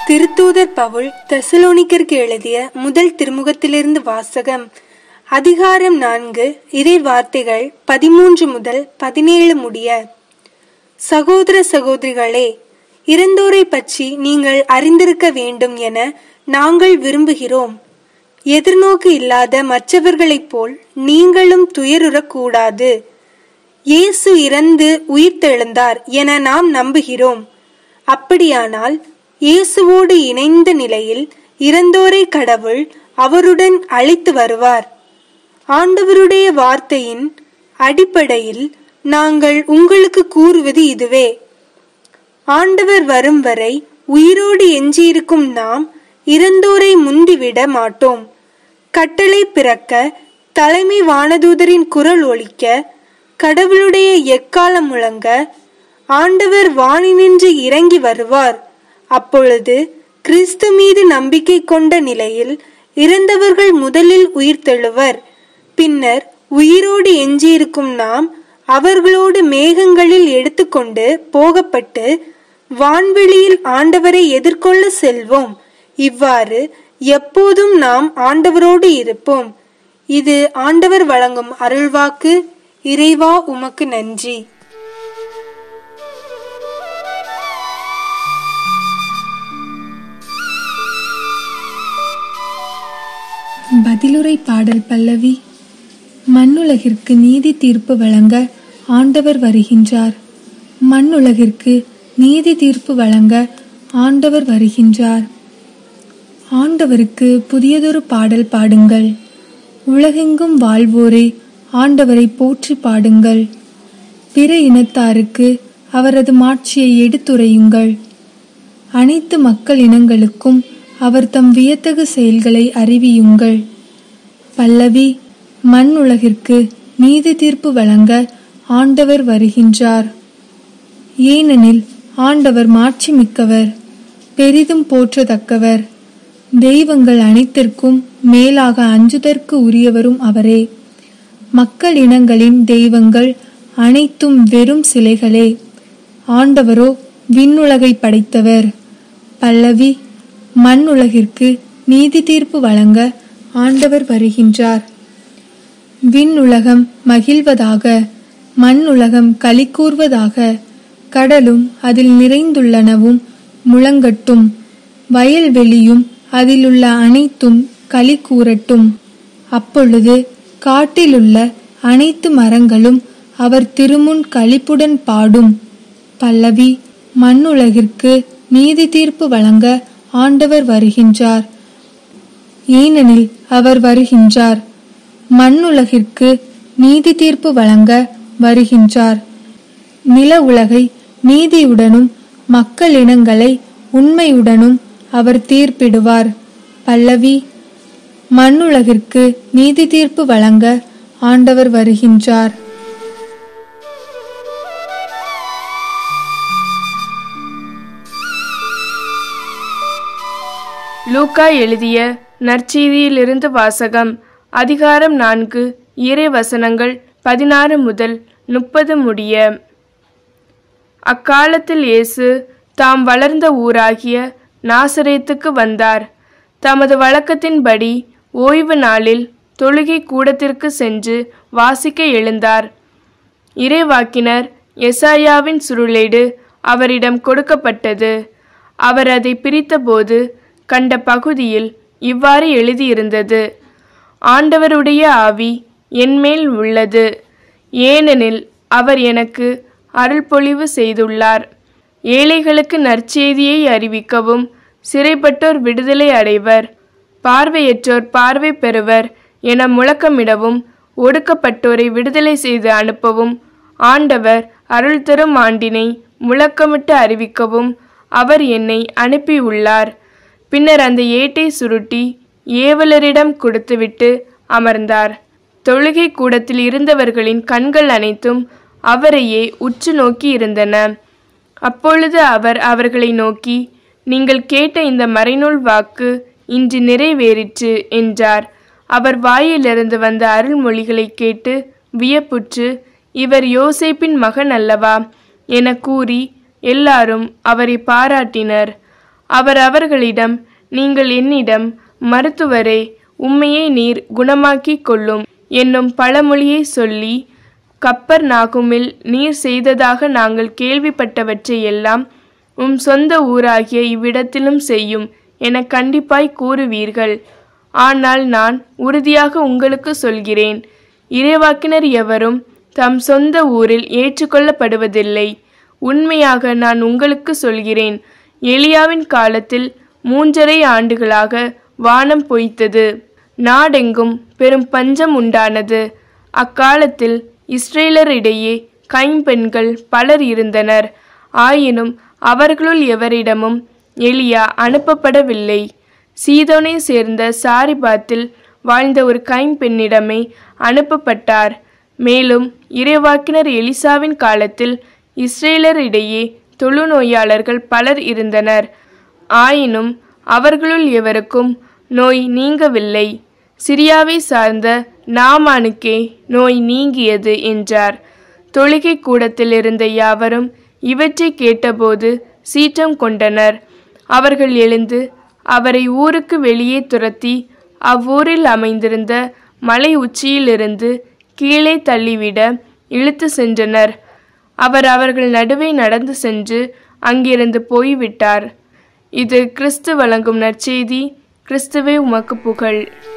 திருத்தூதர் பவுல் தெசலோனிக்கருக்கு எழுதிய முதல் திருமுகத்திலிருந்து வாசகம் அதிகாரம் நான்கு இறை வார்த்தைகள் பதிமூன்று முதல் பதினேழு முடிய சகோதர சகோதரிகளே இறந்தோரை பற்றி நீங்கள் அறிந்திருக்க வேண்டும் என நாங்கள் விரும்புகிறோம் எதிர்நோக்கு இல்லாத மற்றவர்களைப் போல் நீங்களும் துயருறக்கூடாது இயேசு இறந்து உயிர்த்தெழுந்தார் என நாம் நம்புகிறோம் அப்படியானால் இயேசுவோடு இணைந்த நிலையில் இறந்தோரை கடவுள் அவருடன் அழைத்து வருவார் ஆண்டவருடைய வார்த்தையின் அடிப்படையில் நாங்கள் உங்களுக்கு கூறுவது இதுவே ஆண்டவர் வரும் வரை உயிரோடு எஞ்சியிருக்கும் நாம் இறந்தோரை முந்திவிட மாட்டோம் கட்டளை பிறக்க தலைமை வானதூதரின் குரல் ஒலிக்க கடவுளுடைய எக்காலம் முழங்க ஆண்டவர் வானினின்று இறங்கி வருவார் அப்பொழுது கிறிஸ்து மீது நம்பிக்கை கொண்ட நிலையில் இறந்தவர்கள் முதலில் உயிர்த்தெழுவர் பின்னர் உயிரோடு எஞ்சியிருக்கும் நாம் அவர்களோடு மேகங்களில் எடுத்துக்கொண்டு போகப்பட்டு வான்வெளியில் ஆண்டவரை எதிர்கொள்ள செல்வோம் இவ்வாறு எப்போதும் நாம் ஆண்டவரோடு இருப்போம் இது ஆண்டவர் வழங்கும் அருள்வாக்கு இறைவா உமக்கு நன்றி பதிலுரை பாடல் பல்லவி மண்ணுலகிற்கு நீதி தீர்ப்பு வழங்க ஆண்டவர் வருகின்றார் மண்ணுலகிற்கு நீதி தீர்ப்பு வழங்க ஆண்டவர் வருகின்றார் ஆண்டவருக்கு புதியதொரு பாடல் பாடுங்கள் உலகெங்கும் வாழ்வோரே ஆண்டவரை போற்றி பாடுங்கள் பிற இனத்தாருக்கு அவரது மாட்சியை எடுத்துரையுங்கள் அனைத்து மக்கள் இனங்களுக்கும் அவர் தம் வியத்தகு செயல்களை அறிவியுங்கள் பல்லவி மண் உலகிற்கு நீதி தீர்ப்பு வழங்க ஆண்டவர் வருகின்றார் ஏனெனில் ஆண்டவர் மாட்சி மிக்கவர் பெரிதும் போற்றத்தக்கவர் தெய்வங்கள் அனைத்திற்கும் மேலாக அஞ்சுதற்கு உரியவரும் அவரே மக்கள் இனங்களின் தெய்வங்கள் அனைத்தும் வெறும் சிலைகளே ஆண்டவரோ விண்ணுலகை படைத்தவர் பல்லவி மண் உலகிற்கு நீதி தீர்ப்பு வழங்க ஆண்டவர் வருகின்றார் விண்ணுலகம் மகிழ்வதாக மண் உலகம் களி கூர்வதாக கடலும் அதில் நிறைந்துள்ளனவும் முழங்கட்டும் வயல்வெளியும் அதிலுள்ள அனைத்தும் களி கூறட்டும் அப்பொழுது காட்டிலுள்ள அனைத்து மரங்களும் அவர் திருமுன் களிப்புடன் பாடும் பல்லவி மண்ணுலகிற்கு நீதி தீர்ப்பு வழங்க ஆண்டவர் வருகின்றார் ஏனெனில் அவர் வருகின்றார் மண்ணுலகிற்கு நீதி தீர்ப்பு வழங்க வருகின்றார் நில உலகை நீதியுடனும் மக்கள் இனங்களை உண்மையுடனும் அவர் தீர்ப்பிடுவார் பல்லவி மண்ணுலகிற்கு நீதி தீர்ப்பு வழங்க ஆண்டவர் வருகின்றார் லூக்கா எழுதிய நற்செய்தியிலிருந்து வாசகம் அதிகாரம் நான்கு இறை வசனங்கள் பதினாறு முதல் முப்பது முடிய அக்காலத்தில் இயேசு தாம் வளர்ந்த ஊராகிய நாசரேத்துக்கு வந்தார் தமது வழக்கத்தின்படி ஓய்வு நாளில் தொழுகை கூடத்திற்கு சென்று வாசிக்க எழுந்தார் இறைவாக்கினர் எசாயாவின் சுருளேடு அவரிடம் கொடுக்கப்பட்டது அவர் அதை பிரித்தபோது கண்ட பகுதியில் இவ்வாறு எழுதியிருந்தது ஆண்டவருடைய ஆவி என்மேல் உள்ளது ஏனெனில் அவர் எனக்கு அருள்பொழிவு செய்துள்ளார் ஏழைகளுக்கு நற்செய்தியை அறிவிக்கவும் சிறைப்பட்டோர் விடுதலை அடைவர் பார்வையற்றோர் பார்வை பெறுவர் என முழக்கமிடவும் ஒடுக்கப்பட்டோரை விடுதலை செய்து அனுப்பவும் ஆண்டவர் அருள் தரும் ஆண்டினை முழக்கமிட்டு அறிவிக்கவும் அவர் என்னை அனுப்பியுள்ளார் பின்னர் அந்த ஏட்டை சுருட்டி ஏவலரிடம் கொடுத்துவிட்டு அமர்ந்தார் தொழுகை கூடத்தில் இருந்தவர்களின் கண்கள் அனைத்தும் அவரையே உற்று நோக்கி இருந்தன அப்பொழுது அவர் அவர்களை நோக்கி நீங்கள் கேட்ட இந்த மறைநூல் வாக்கு இன்று நிறைவேறிற்று என்றார் அவர் வாயிலிருந்து வந்த அருள்மொழிகளை கேட்டு வியப்புற்று இவர் யோசேப்பின் மகன் அல்லவா என கூறி எல்லாரும் அவரை பாராட்டினர் அவர் அவர்களிடம் நீங்கள் என்னிடம் மருத்துவரே உம்மையே நீர் குணமாக்கிக் கொள்ளும் என்னும் பழமொழியை சொல்லி கப்பர் நாகுமில் நீர் செய்ததாக நாங்கள் கேள்விப்பட்டவற்றை எல்லாம் உம் சொந்த ஊராகிய இவ்விடத்திலும் செய்யும் என கண்டிப்பாய் கூறுவீர்கள் ஆனால் நான் உறுதியாக உங்களுக்கு சொல்கிறேன் இறைவாக்கினர் எவரும் தம் சொந்த ஊரில் ஏற்றுக்கொள்ளப்படுவதில்லை உண்மையாக நான் உங்களுக்கு சொல்கிறேன் எலியாவின் காலத்தில் மூன்றரை ஆண்டுகளாக வானம் பொய்த்தது நாடெங்கும் பெரும் பஞ்சம் உண்டானது அக்காலத்தில் இஸ்ரேலரிடையே கைம்பெண்கள் பலர் இருந்தனர் ஆயினும் அவர்களுள் எவரிடமும் எலியா அனுப்பப்படவில்லை சீதோனை சேர்ந்த சாரிபாத்தில் வாழ்ந்த ஒரு கைம்பெண்ணிடமே அனுப்பப்பட்டார் மேலும் இறைவாக்கினர் எலிசாவின் காலத்தில் இஸ்ரேலரிடையே தொழுநோயாளர்கள் பலர் இருந்தனர் ஆயினும் அவர்களுள் எவருக்கும் நோய் நீங்கவில்லை சிரியாவை சார்ந்த நாமானுக்கே நோய் நீங்கியது என்றார் தொழுகை கூடத்தில் இருந்த யாவரும் இவற்றை கேட்டபோது சீற்றம் கொண்டனர் அவர்கள் எழுந்து அவரை ஊருக்கு வெளியே துரத்தி அவ்வூரில் அமைந்திருந்த மலை உச்சியிலிருந்து கீழே தள்ளிவிட இழுத்து சென்றனர் அவர் அவர்கள் நடுவே நடந்து சென்று அங்கிருந்து போய்விட்டார் இது கிறிஸ்து வழங்கும் நற்செய்தி கிறிஸ்துவே உமக்கு புகழ்